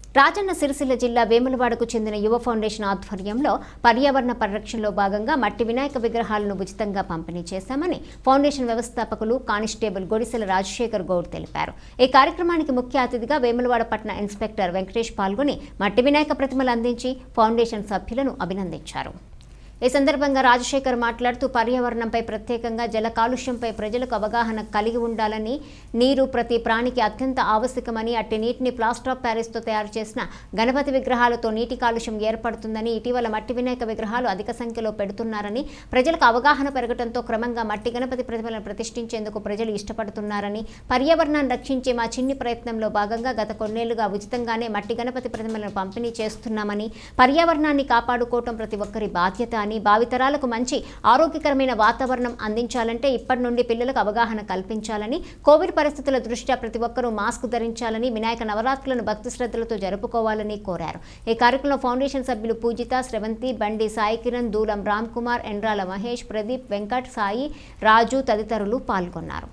రాజన్న సిరిసిల్ల జిల్లా వేములవాడకు చెందిన యువ ఫౌండేషన్ ఆధ్వర్యంలో పర్యావరణ పరిరక్షణలో భాగంగా మట్టి వినాయక విగ్రహాలను ఉచితంగా పంపిణీ చేశామని ఫౌండేషన్ వ్యవస్థాపకులు కానిస్టేబుల్ గొడిసెల రాజశేఖర్ గౌడ్ తెలిపారు ఈ కార్యక్రమానికి ముఖ్య అతిథిగా వేములవాడ పట్టణ ఇన్స్పెక్టర్ వెంకటేష్ పాల్గొని మట్టి వినాయక ప్రతిమలు అందించి ఫౌండేషన్ సభ్యులను అభినందించారు ఈ సందర్భంగా రాజశేఖర్ మాట్లాడుతూ పర్యావరణంపై ప్రత్యేకంగా జల కాలుష్యంపై ప్రజలకు అవగాహన కలిగి ఉండాలని నీరు ప్రతి ప్రాణికి అత్యంత ఆవశ్యకమని అట్టి నీటిని ప్లాస్టర్ ఆఫ్ ప్యారిస్తో తయారు చేసిన గణపతి విగ్రహాలతో నీటి కాలుష్యం ఏర్పడుతుందని ఇటీవల మట్టి వినాయక విగ్రహాలు అధిక సంఖ్యలో పెడుతున్నారని ప్రజలకు అవగాహన పెరగడంతో క్రమంగా మట్టి గణపతి ప్రతిమలను ప్రతిష్ఠించేందుకు ప్రజలు ఇష్టపడుతున్నారని పర్యావరణాన్ని రక్షించే మా చిన్ని ప్రయత్నంలో భాగంగా గత కొన్నేళ్లుగా ఉచితంగానే మట్టి గణపతి ప్రతిమలను పంపిణీ చేస్తున్నామని పర్యావరణాన్ని కాపాడుకోవటం ప్రతి ఒక్కరి బాధ్యత అని భావితరాలకు మంచి ఆరోగ్యకరమైన వాతావరణం అందించాలంటే ఇప్పటి నుండి పిల్లలకు అవగాహన కల్పించాలని కోవిడ్ పరిస్థితుల దృష్ట్యా ప్రతి ఒక్కరూ మాస్క్ ధరించాలని వినాయక నవరాత్రులను భక్తి శ్రద్ధలతో జరుపుకోవాలని కోరారు ఈ కార్యక్రమంలో ఫౌండేషన్ సభ్యులు పూజిత స్రవంతి బండి సాయి కిరణ్ దూలం రామ్ కుమార్ ఎండ్రాల మహేష్ ప్రదీప్ వెంకట్ సాయి రాజు తదితరులు పాల్గొన్నారు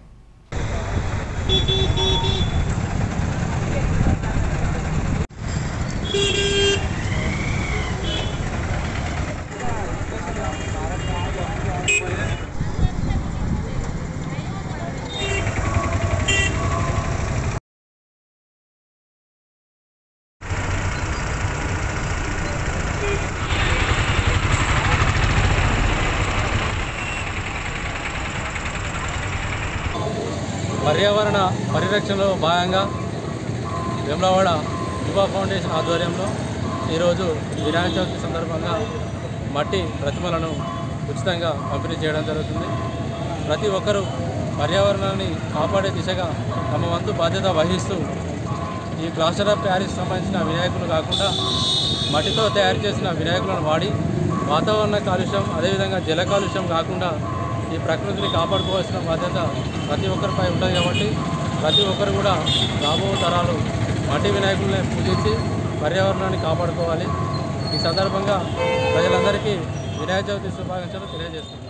పర్యావరణ పరిరక్షణలో భాగంగా వేములవాడ యువ ఫౌండేషన్ ఆధ్వర్యంలో ఈరోజు వినాయక చవితి సందర్భంగా మట్టి ప్రతిమలను ఉచితంగా పంపిణీ చేయడం జరుగుతుంది ప్రతి ఒక్కరూ పర్యావరణాన్ని కాపాడే దిశగా తమ వంతు బాధ్యత వహిస్తూ ఈ ప్లాస్టర్ ఆఫ్ ప్యారిస్ సంబంధించిన వినాయకులు కాకుండా మట్టితో తయారు చేసిన వినాయకులను వాడి వాతావరణ కాలుష్యం అదేవిధంగా జల కాలుష్యం కాకుండా ఈ ప్రకృతిని కాపాడుకోవాల్సిన బాధ్యత ప్రతి ఒక్కరిపై ఉంటుంది కాబట్టి ప్రతి ఒక్కరు కూడా రాబో తరాలు మట్టి వినాయకుల్ని పూజించి పర్యావరణాన్ని కాపాడుకోవాలి ఈ సందర్భంగా ప్రజలందరికీ వినాయక చవితి శుభాకాంక్షలు తెలియజేస్తున్నాను